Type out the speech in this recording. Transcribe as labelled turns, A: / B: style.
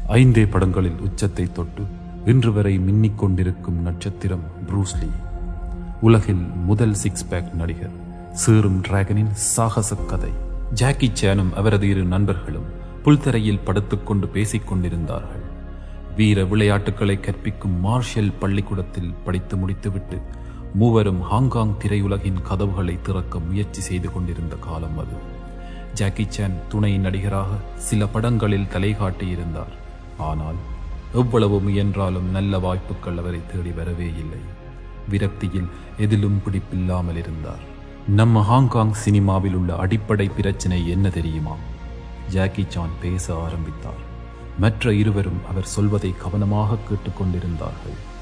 A: ஐந்தே படங்களில் உச்சத்தை தொட்டு இன்று வரை மின்னிக் கொண்டிருக்கும் நட்சத்திரம் ப்ரூஸ்லி உலகில் முதல் சிக்ஸ் பேக் நடிகர் சீரும் டிராகனின் சாகச கதை ஜாக்கி சேனும் அவரது இரு நண்பர்களும் புல்தரையில் படுத்துக்கொண்டு பேசிக் கொண்டிருந்தார்கள் வீர விளையாட்டுகளை கற்பிக்கும் மார்ஷல் பள்ளிக்கூடத்தில் படித்து முடித்துவிட்டு மூவரும் ஹாங்காங் திரையுலகின் கதவுகளை திறக்க முயற்சி செய்து கொண்டிருந்த காலம் அது ஜாக்கி சான் துணை நடிகராக சில படங்களில் தலை காட்டியிருந்தார் ஆனால் எவ்வளவு முயன்றாலும் நல்ல வாய்ப்புகள் அவரை தேடி வரவே இல்லை விரக்தியில் எதிலும் பிடிப்பில்லாமல் இருந்தார் நம்ம ஹாங்காங் சினிமாவில் உள்ள அடிப்படை பிரச்சனை என்ன தெரியுமா ஜாக்கி சான் பேச ஆரம்பித்தார் மற்ற இருவரும் அவர் சொல்வதை கவனமாக கேட்டுக்கொண்டிருந்தார்கள்